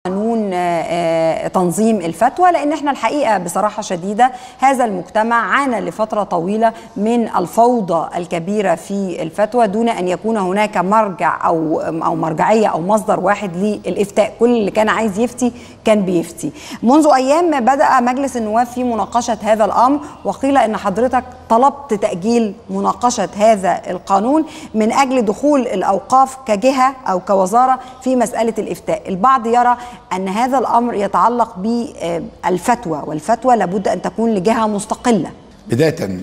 قانون تنظيم الفتوى لان احنا الحقيقه بصراحه شديده هذا المجتمع عانى لفتره طويله من الفوضى الكبيره في الفتوى دون ان يكون هناك مرجع او او مرجعيه او مصدر واحد للافتاء كل اللي كان عايز يفتي كان بيفتي منذ ايام بدا مجلس النواب في مناقشه هذا الامر وقيل ان حضرتك طلبت تاجيل مناقشه هذا القانون من اجل دخول الاوقاف كجهه او كوزاره في مساله الافتاء البعض يرى ان هذا الامر يتعلق بالفتوى والفتوى لابد ان تكون لجهه مستقله بدايه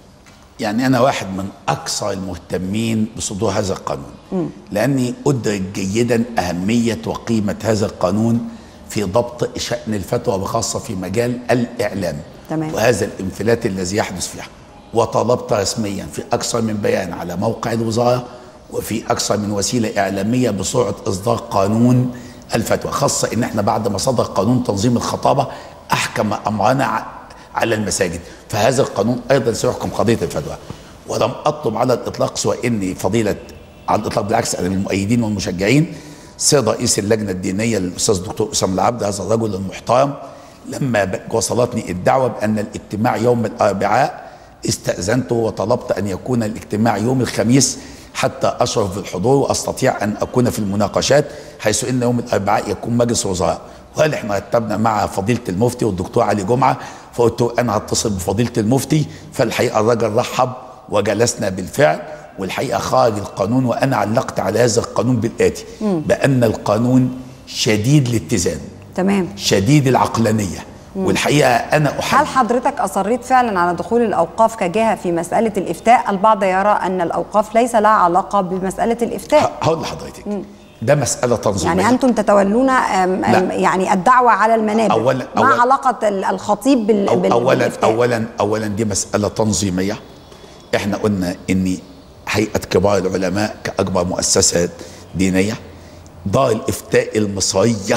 يعني انا واحد من اكثر المهتمين بصدور هذا القانون م. لاني ادرك جيدا اهميه وقيمه هذا القانون في ضبط شان الفتوى بخاصه في مجال الاعلام تمام. وهذا الانفلات الذي يحدث فيها وطلبت رسميا في اكثر من بيان على موقع الوزاره وفي اكثر من وسيله اعلاميه بسرعه اصدار قانون الفتوى خاصة ان احنا بعد ما صدر قانون تنظيم الخطابة احكم امرنا على المساجد فهذا القانون ايضا سيحكم قضية الفتوى ولم اطلب على الاطلاق سوى اني فضيلة على الاطلاق بالعكس انا من المؤيدين والمشجعين سيد رئيس اللجنة الدينية الاستاذ الدكتور اسامه العبد هذا الرجل المحترم لما وصلتني الدعوة بان الاجتماع يوم الاربعاء استأذنته وطلبت ان يكون الاجتماع يوم الخميس حتى اشرف بالحضور واستطيع ان اكون في المناقشات حيث ان يوم الاربعاء يكون مجلس وزراء وقال احنا رتبنا مع فضيله المفتي والدكتور علي جمعه فقلت له انا هتصل بفضيله المفتي فالحقيقه الراجل رحب وجلسنا بالفعل والحقيقه خرج القانون وانا علقت على هذا القانون بالاتي م. بان القانون شديد الاتزان تمام شديد العقلانيه والحقيقه انا أحب هل حضرتك اصريت فعلا على دخول الاوقاف كجهه في مساله الافتاء البعض يرى ان الاوقاف ليس لها علاقه بمساله الافتاء هقول لحضرتك م. ده مساله تنظيميه يعني انتم تتولون أم أم يعني الدعوه على المنابر أولا ما أولا علاقه الخطيب بال أو بال اولا بالإفتاء؟ اولا اولا دي مساله تنظيميه احنا قلنا ان هيئه كبار العلماء كاكبر مؤسسه دينيه دار الافتاء المصريه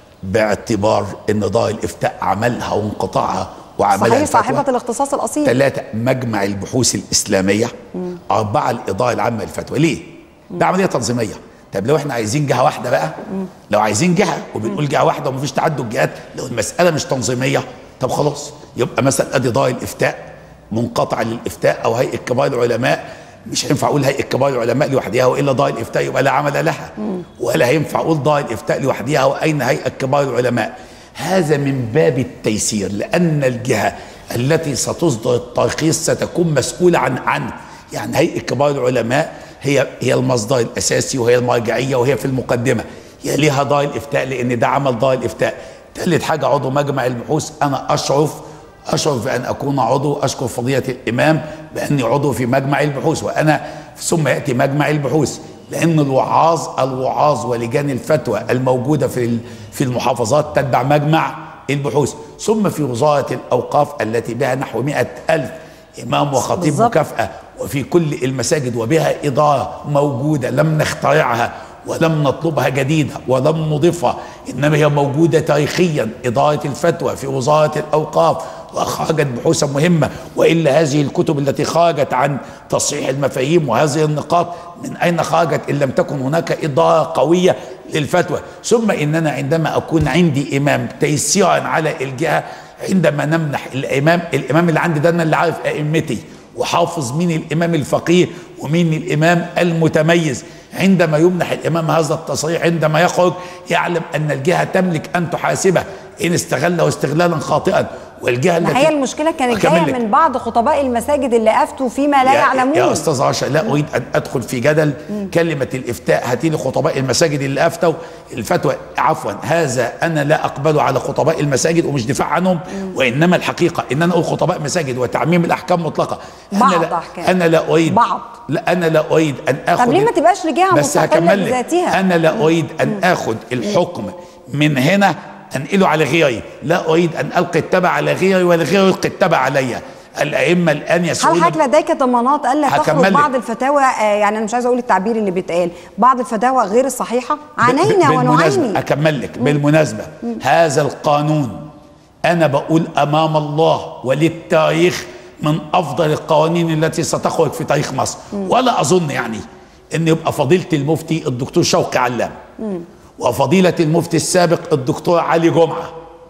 باعتبار ان دار الافتاء عملها وانقطاعها وعملها صحيح الفتوى. صاحبه الاختصاص الاصيل ثلاثة مجمع البحوث الإسلامية مم. أربعة الإدارة العامة للفتوى ليه؟ ده عملية تنظيمية طب لو احنا عايزين جهة واحدة بقى مم. لو عايزين جهة وبنقول جهة واحدة ومفيش تعدد جهات لو المسألة مش تنظيمية طب خلاص يبقى مثلا ادي دار الإفتاء منقطعة للإفتاء أو هيئة كبار العلماء مش هينفع اقول هيئه كبار العلماء لوحدها والا دار الافتاء يبقى لا عمل لها مم. ولا هينفع اقول دار الافتاء لوحدها واين هيئه كبار العلماء هذا من باب التيسير لان الجهه التي ستصدر الترخيص ستكون مسؤوله عن عنه يعني هيئه كبار العلماء هي هي المصدر الاساسي وهي المرجعيه وهي في المقدمه هي ليها دار الافتاء لان ده عمل دار الافتاء ثالث حاجه عضو مجمع البحوث انا اشرف اشرف بان اكون عضو اشكر فضيله الامام باني عضو في مجمع البحوث وانا ثم ياتي مجمع البحوث لان الوعاظ الوعاظ ولجان الفتوى الموجوده في في المحافظات تتبع مجمع البحوث ثم في وزاره الاوقاف التي بها نحو مئة ألف امام وخطيب بالظبط. مكافاه وفي كل المساجد وبها اداره موجوده لم نخترعها ولم نطلبها جديدة ولم نضيفها إنما هي موجودة تاريخيا إدارة الفتوى في وزارة الأوقاف وخرجت بحوثا مهمة وإلا هذه الكتب التي خرجت عن تصحيح المفاهيم وهذه النقاط من أين خرجت إن لم تكن هناك إدارة قوية للفتوى ثم إننا عندما أكون عندي إمام تيسيرا على الجهة عندما نمنح الإمام الإمام اللي عندي ده أنا اللي عارف أئمتي وحافظ مين الإمام الفقيه ومين الإمام المتميز عندما يمنح الإمام هذا التصريح عندما يخرج يعلم أن الجهة تملك أن تحاسبه إن استغله استغلالا خاطئا والجهة ما هي المشكله كانت أكمل جايه لك. من بعض خطباء المساجد اللي افتوا فيما لا يا- يعلمون يا استاذ عشا لا اريد ان ادخل في جدل كلمه الافتاء هاتي لي خطباء المساجد اللي افتوا الفتوى عفوا هذا انا لا اقبله على خطباء المساجد ومش دفاع عنهم وانما الحقيقه ان انا اقول خطباء مساجد وتعميم الاحكام مطلقه انا بعض لا أحكام. انا لا اريد بعض. لا انا لا اريد ان اخذ طب ليه ما تبقاش لجهه بس مستقله هكمل لك بذاتها انا لا اريد ان اخذ الحكم من هنا انقله على غيري لا اريد ان القي التبع على غيري ولا غيري يلقي التبع علي الائمه الان هل يسعون حضرتك لديك ضمانات الا تخرج هكمل لك. بعض الفتاوى آه، يعني انا مش عايزه اقول التعبير اللي بيتقال بعض الفتاوى غير الصحيحه عانينا بالمناسبة ونعاني أكمل لك بالمناسبة هذا القانون أنا بقول أمام الله وللتاريخ من أفضل القوانين التي ستخرج في تاريخ مصر ولا أظن يعني أن يبقى فضيلة المفتي الدكتور شوقي علام وفضيلة المفتي السابق الدكتور علي جمعة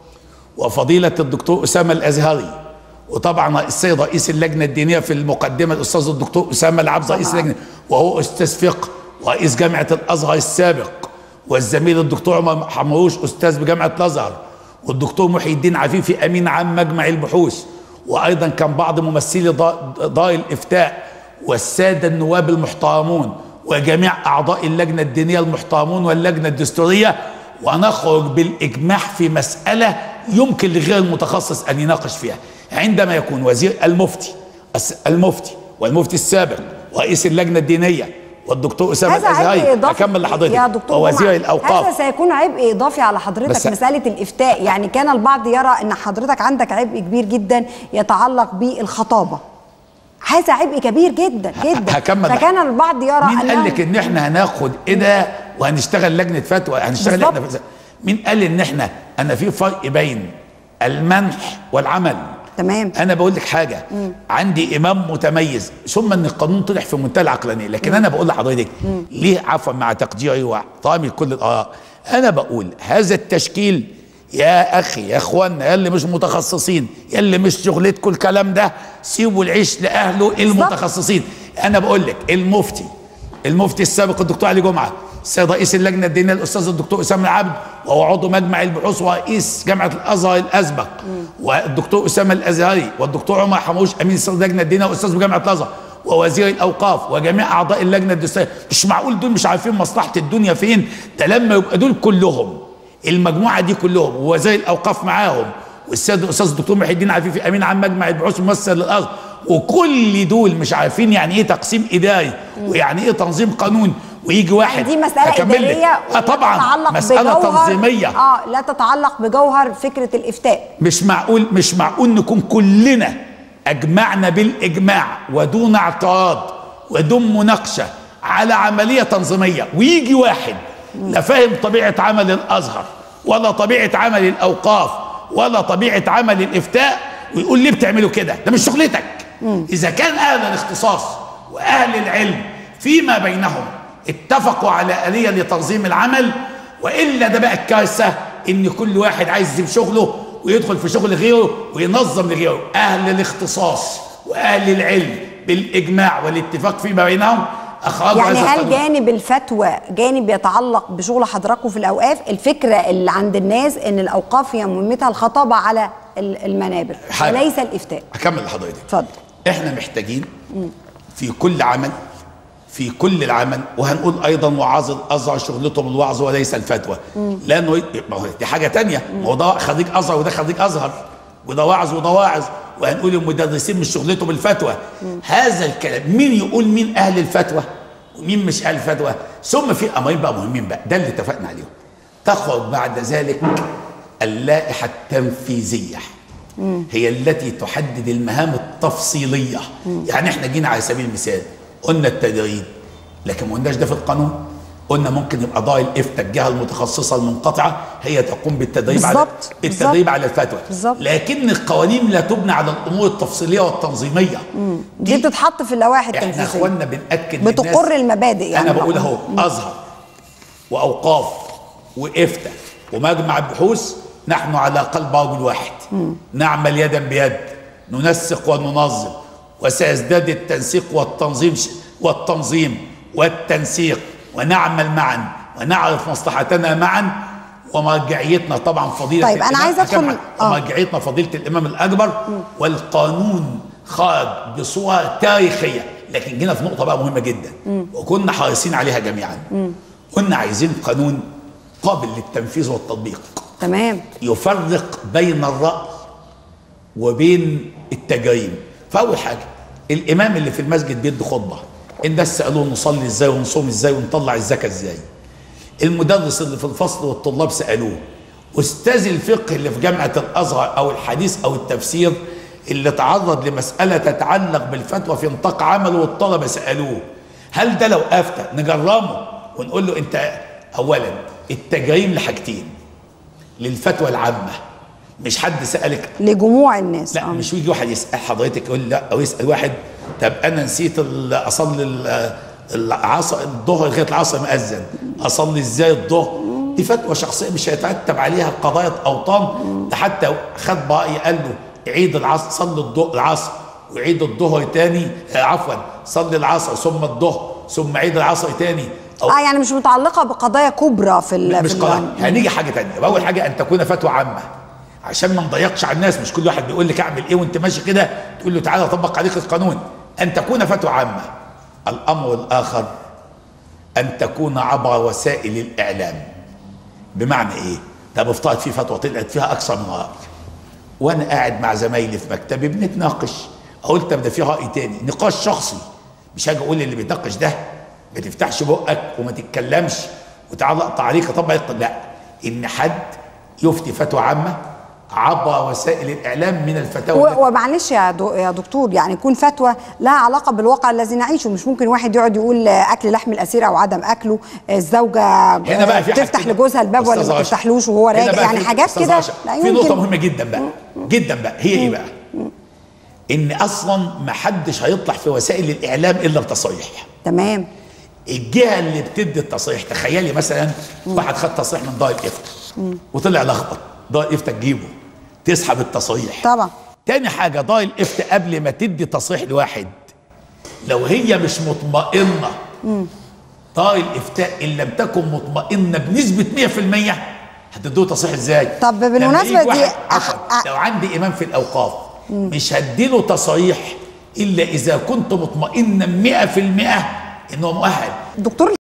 وفضيلة الدكتور أسامة الأزهري وطبعا السيد رئيس اللجنة الدينية في المقدمة الأستاذ الدكتور أسامة العبد رئيس اللجنة وهو أستاذ فقه رئيس جامعة الأزهر السابق والزميل الدكتور عمر حمروش أستاذ بجامعة الأزهر والدكتور محي الدين عفيفي أمين عام مجمع البحوث وأيضا كان بعض ممثلي دار الإفتاء والسادة النواب المحترمون وجميع أعضاء اللجنة الدينية المحترمون واللجنة الدستورية ونخرج بالإجماع في مسألة يمكن لغير المتخصص أن يناقش فيها عندما يكون وزير المفتي المفتي والمفتي السابق ورئيس اللجنة الدينية والدكتور اسامه الازهري اكمل لحضرتك يا دكتور ووزير الاوقاف هذا سيكون عبء اضافي على حضرتك مساله الافتاء يعني كان البعض يرى ان حضرتك عندك عبء كبير جدا يتعلق بالخطابه هذا عبء كبير جدا جدا هكمل فكان البعض يرى مين قال لك ان احنا هناخد ايه ده وهنشتغل لجنه فتوى هنشتغل لجنه مين قال ان احنا انا في فرق بين المنح والعمل تمام انا بقول لك حاجه مم. عندي امام متميز ثم ان القانون طلع في منتهى العقلانيه لكن مم. انا بقول لحضرتك ليه عفوا مع تقديري واحترامي لكل الاراء انا بقول هذا التشكيل يا اخي يا اخوانا يا اللي مش متخصصين يا اللي مش شغلتكم الكلام ده سيبوا العيش لاهله المتخصصين انا بقول لك المفتي المفتي السابق الدكتور علي جمعه السيد رئيس اللجنه الدينيه الاستاذ الدكتور اسامه العبد وهو عضو مجمع البحوث ورئيس جامعه الازهر الاسبق والدكتور اسامه الازهري والدكتور عمر حموش امين اللجنه الدينيه واستاذ بجامعه الازهر ووزير الاوقاف وجميع اعضاء اللجنه الدستوريه مش معقول دول مش عارفين مصلحه الدنيا فين ده لما يبقى دول كلهم المجموعه دي كلهم ووزير الاوقاف معاهم والسيد الاستاذ الدكتور محي الدين عفيفي امين عام مجمع البحوث ممثل للازهر وكل دول مش عارفين يعني ايه تقسيم اداري ويعني ايه تنظيم قانون ويجي واحد دي مسألة إدارية آه طبعا مسألة تنظيمية اه لا تتعلق بجوهر فكرة الإفتاء مش معقول مش معقول نكون كلنا أجمعنا بالإجماع ودون اعتراض ودون مناقشة على عملية تنظيمية ويجي واحد لا فاهم طبيعة عمل الأزهر ولا طبيعة عمل الأوقاف ولا طبيعة عمل الإفتاء ويقول ليه بتعملوا كده ده مش شغلتك إذا كان أهل الاختصاص وأهل العلم فيما بينهم اتفقوا على آلية لتنظيم العمل وإلا ده بقى الكارثة إن كل واحد عايز يسيب شغله ويدخل في شغل غيره وينظم لغيره أهل الاختصاص وأهل العلم بالإجماع والاتفاق فيما بينهم أخرجوا يعني هذا هل القانون. جانب الفتوى جانب يتعلق بشغل حضراتكم في الأوقاف الفكرة اللي عند الناس إن الأوقاف هي مهمتها الخطابة على ال- المنابر حاجة. وليس الإفتاء هكمل لحضرتك اتفضل احنا محتاجين في كل عمل في كل العمل وهنقول ايضا وعاظ الازهر شغلتهم الوعظ وليس الفتوى لانه ما هو دي حاجه تانية ما هو ده خريج ازهر وده خريج ازهر وده واعظ وده واعظ وهنقول المدرسين مش شغلتهم الفتوى هذا الكلام مين يقول مين اهل الفتوى ومين مش اهل الفتوى ثم في امرين بقى مهمين بقى ده اللي اتفقنا عليهم تخرج بعد ذلك اللائحه التنفيذيه هي التي تحدد المهام التفصيليه يعني احنا جينا على سبيل المثال قلنا التدريب لكن ما قلناش ده في القانون قلنا ممكن يبقى دار الافتاء الجهه المتخصصه المنقطعه هي تقوم بالتدريب على بالظبط، التدريب بالظبط. على الفتوى بالظبط. لكن القوانين لا تبنى على الامور التفصيليه والتنظيميه دي بتتحط في اللوائح احنا التنفيذية اخواننا بناكد بتقر للناس- المبادئ يعني انا بقول اهو ازهر واوقاف وافتاء ومجمع البحوث نحن على قلب رجل واحد نعمل يدا بيد ننسق وننظم وسيزداد التنسيق والتنظيم ش- والتنظيم والتنسيق ونعمل معا ونعرف مصلحتنا معا ومرجعيتنا طبعا فضيله طيب، أنا الإمام- عايزة أدخل- أكمل. آه. ومرجعيتنا فضيله الامام الاكبر والقانون خرج بصوره تاريخيه لكن جينا في نقطه بقى مهمه جدا وكنا حريصين عليها جميعا كنا عايزين قانون قابل للتنفيذ والتطبيق تمام يفرق بين الرأي وبين التجريم فأول حاجة الإمام اللي في المسجد بيدي خطبة الناس سألوه نصلي ازاي ونصوم ازاي ونطلع الزكاة ازاي المدرس اللي في الفصل والطلاب سألوه أستاذ الفقه اللي في جامعة الأزهر أو الحديث أو التفسير اللي تعرض لمسألة تتعلق بالفتوى في نطاق عمله والطلبة سألوه هل ده لو أفتى نجرمه ونقول له أنت أولا التجريم لحاجتين للفتوى العامة مش حد سألك لجموع الناس لا آه. مش يجي واحد يسأل حضرتك يقول لا أو يسأل واحد طب أنا نسيت ال- أصلي ال- العصر الظهر لغاية العصر مأذن أصلي إزاي الظهر دي فتوى شخصيه مش هيترتب عليها قضايا اوطان ده حتى خد بقى قال له عيد العصر صلي الضوء العصر وعيد الظهر تاني آه، عفوا صلي العصر ثم الظهر ثم عيد العصر تاني أو اه يعني مش متعلقه بقضايا كبرى في ال مش في قضايا ال- هنيجي حاجه تانية اول حاجه ان تكون فتوى عامه عشان ما نضيقش على الناس مش كل واحد بيقول لك اعمل ايه وانت ماشي كده تقول له تعالى طبق عليك القانون ان تكون فتوى عامه الامر الاخر ان تكون عبر وسائل الاعلام بمعنى ايه ده بفترض في فتوى طلعت فيها اكثر من راي وانا قاعد مع زمايلي في مكتبي بنتناقش قلت طب ده في راي تاني نقاش شخصي مش هاجي اقول اللي بيتناقش ده ما تفتحش بقك وما تتكلمش وتعلق تعليق طبعا لا ان حد يفتي فتوى عامه عبر وسائل الاعلام من الفتاوى التي- و- ومعلش يا دو- يا دكتور يعني يكون فتوى لها علاقه بالواقع الذي نعيشه مش ممكن واحد يقعد يقول آه، اكل لحم الاسير او عدم اكله آه، الزوجه هنا بقى في تفتح حاجتين. لجوزها الباب ولا أستاذ ما رشا، تفتحلوش وهو هنا راجع بقى يعني في- حاجات أستاذ كده رشا، لا في نقطه يمكن مهمه جدا بقى جدا بقى هي ايه بقى ان اصلا ما حدش هيطلع في وسائل الاعلام الا بتصريح تمام الجهه اللي بتدي التصريح تخيلي مثلا واحد خد تصريح من دار الافتاء وطلع لخبط دار الافتاء تجيبه تسحب التصريح طبعا تاني حاجه دار الافتاء قبل ما تدي تصريح لواحد لو هي مش مطمئنه دار الافتاء ان لم تكن مطمئنه بنسبه 100% هتدوه تصريح ازاي؟ طب لما بالمناسبة يجي دي واحد أح- عفوا، أح- لو عندي امام في الاوقاف مش هديله تصريح الا اذا كنت مطمئنا 100% انه مؤهل دكتور